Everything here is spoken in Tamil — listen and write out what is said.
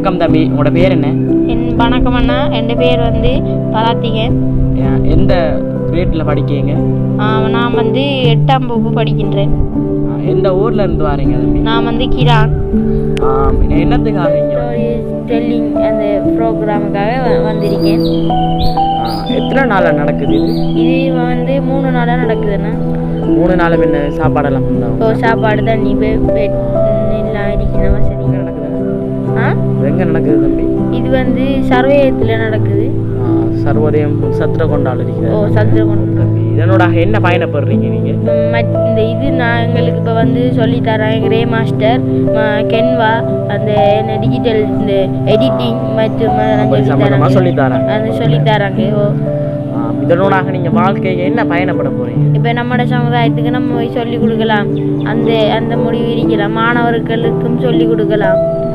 வணக்கம் தம்பி உங்களோட பேர் என்ன என் வணக்கம் அண்ணா என் பேர் வந்து பராத்திகன் அஹ் எந்த கிரேட்டில் படிக்கீங்க ஆஹ் நான் வந்து எட்டாம் வகுப்பு படிக்கின்றேன் அஹ் எந்த ஊர்ல இருந்து வரீங்க தம்பி நான் வந்து கிரான் ஆம், இது என்னத்துக்காக இங்க டெல்லிங் அந்த ப்ரோக்ராமுக்காக வந்திருக்கேன் அஹ் எத்தனை நாளாக நடக்குது இது இது வந்து மூணு நாளாக நடக்குதுண்ணா மூணு நாளும் என்ன சாப்பாடெல்லாம் இப்போ பண்ணுறாங்க சாப்பாடு தண்ணி பெட் பெட் எல்லாம் இருக்கிற வசதி எங்கே நடக்குது ஆ இது எங்கே நடக்குது தம்பி இது வந்து சர்வேயத்தில் நடக்குது அஹ் சர்வோதயம் சத்திர கொண்டாள் ஓ இருக்கிறது சத்திரகுண்டம் தம்பி இதனோட என்ன பயணப்படுறீங்க நீங்கள் மத் இந்த இது நான் எங்களுக்கு இப்போ வந்து சொல்லித்தரேன் கிரே மாஸ்டர் ம- கென்வா அந்த என்ன டிஜிட்டல் இந்த எடிட்டிங் மற்றும் அதெல்லாம் அப்படி சம்பந்தமா சொல்லித்தராங்க சொல்லித்தராங்க. அது சொல்லித்தராங்க ஓ ஆம், இதனோடாக நீங்கள் வாழ்க்கைக்கு என்ன பயணப்பட போகிறீங்க இப்போ நம்மளோட சமுதாயத்துக்கு நம்ம போய் சொல்லிக் கொடுக்கலாம் அந்த அந்த முடிவு இருக்கலாம் மாணவர்களுக்கும் சொல்லிக் கொடுக்கலாம்